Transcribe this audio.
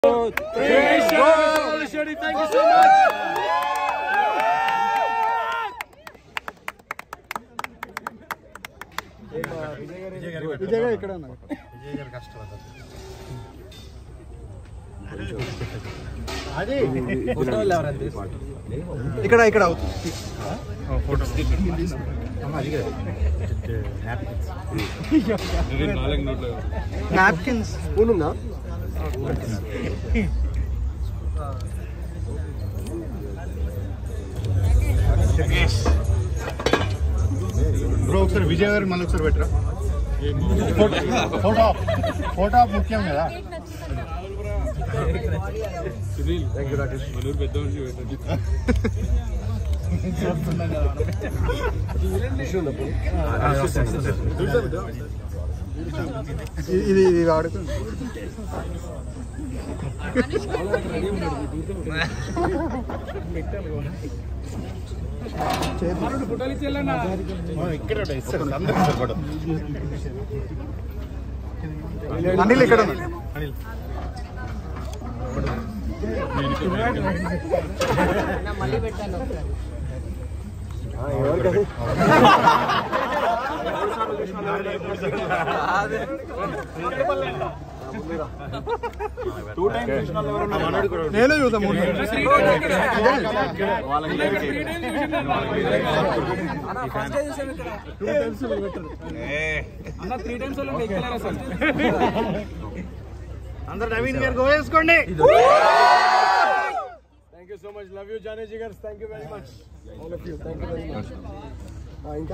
three, go! Shorty, thank you so much. Vijay గారు ఇక్కడ ఉన్నారు ఇక్కడ ఇక్కడ అవుతుంది నాప్కిన్స్ స్పూన్ ఉందా బ్రో ఒకసారి విజయ్ గారు మళ్ళీ ఒకసారి పెట్టరా ఫోటో ఫోటో ముఖ్యం కదా ఇది ఇది వాడుకుంది ఇక్కడ ఇస్తారు అందరూ ఇస్తారు ఫోటో అనిల్ ఇక్కడ ఉన్నాడు నేను చూద్దా మూడు అందరు నవీన్ గారు గోవేసుకోండి thank you so much love you జానేజీ garu thank you very much all of you thank you very much ఇంకా